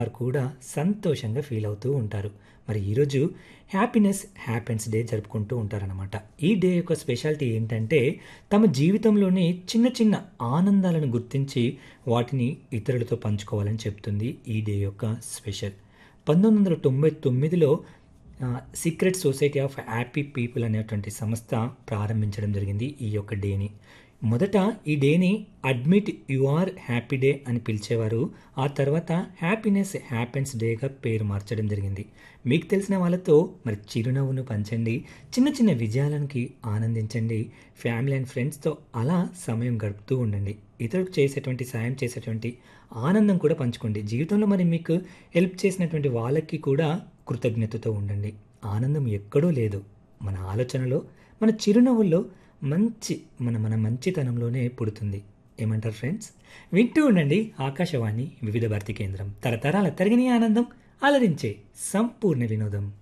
వారు కూడా సంతోషంగా ఫీల్ అవుతూ ఉంటారు మరి ఈరోజు హ్యాపీనెస్ హ్యాపెన్స్ డే జరుపుకుంటూ ఉంటారనమాట ఈ డే యొక్క స్పెషాలిటీ ఏంటంటే తమ జీవితంలోని చిన్న చిన్న ఆనందాలను గుర్తించి వాటిని ఇతరులతో పంచుకోవాలని చెప్తుంది ఈ డే యొక్క స్పెషల్ పంతొమ్మిది వందల తొంభై తొమ్మిదిలో secret society of happy people అనేటువంటి సంస్థ ప్రారంభించడం జరిగింది ఈ యొక్క డేని మొదట ఈ డేని admit you are happy day అని పిలిచేవారు ఆ తర్వాత హ్యాపీనెస్ హ్యాపెన్స్ డేగా పేరు మార్చడం జరిగింది మీకు తెలిసిన వాళ్ళతో మరి చిరునవ్వును పంచండి చిన్న చిన్న విజయాలకి ఆనందించండి ఫ్యామిలీ అండ్ ఫ్రెండ్స్తో అలా సమయం గడుపుతూ ఉండండి ఇతరులకు చేసేటువంటి సాయం చేసేటువంటి ఆనందం కూడా పంచుకోండి జీవితంలో మరి మీకు హెల్ప్ చేసినటువంటి వాళ్ళకి కూడా కృతజ్ఞతతో ఉండండి ఆనందం ఎక్కడో లేదు మన ఆలోచనలో మన చిరునవ్వుల్లో మంచి మన మన మంచితనంలోనే పుడుతుంది ఏమంటారు ఫ్రెండ్స్ వింటూ ఉండండి ఆకాశవాణి వివిధ భారతి కేంద్రం తరతరాల తరగని ఆనందం అలరించే సంపూర్ణ వినోదం